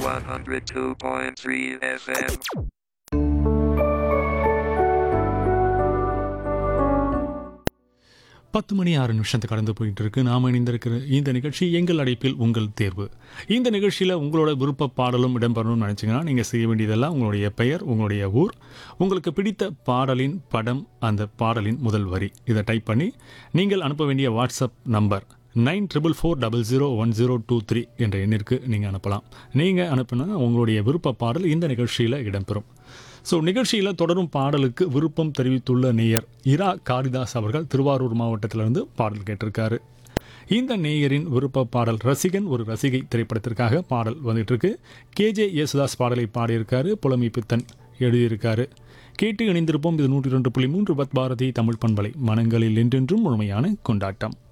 102.3 FM. பத்து மணி ஆறு நிமிஷத்தை கடந்து போயிட்டு இருக்கு நாம இணைந்திருக்கிற இந்த நிகழ்ச்சி எங்கள் அடைப்பில் உங்கள் தேர்வு இந்த நிகழ்ச்சியில் உங்களோட விருப்ப பாடலும் இடம்பெறணும்னு நினச்சிங்கன்னா நீங்கள் செய்ய வேண்டியதெல்லாம் உங்களுடைய பெயர் உங்களுடைய ஊர் உங்களுக்கு பிடித்த பாடலின் படம் அந்த பாடலின் முதல் வரி இதை டைப் பண்ணி நீங்கள் அனுப்ப வேண்டிய WhatsApp number nine triple four double zero one zero two three என்ற எண்ணிற்கு நீங்கள் அனுப்பலாம் நீங்கள் அனுப்புனா உங்களுடைய விருப்ப பாடல் இந்த நிகழ்ச்சியில் இடம்பெறும் ஸோ நிகழ்ச்சியில் தொடரும் பாடலுக்கு விருப்பம் தெரிவித்துள்ள நேயர் இரா காளிதாஸ் அவர்கள் திருவாரூர் மாவட்டத்திலிருந்து பாடல் கேட்டிருக்காரு இந்த நேயரின் விருப்ப பாடல் ரசிகன் ஒரு ரசிகை திரைப்படத்திற்காக பாடல் வந்துட்டு இருக்கு கேஜே யேசுதாஸ் பாடலை பாடியிருக்காரு புலமை பித்தன் எழுதியிருக்காரு கேட்டு இணைந்திருப்போம் இது நூற்றி ரெண்டு புள்ளி மூன்று பத் பாரதி தமிழ் பண்பலை மனங்களில் என்றென்றும் முழுமையான கொண்டாட்டம்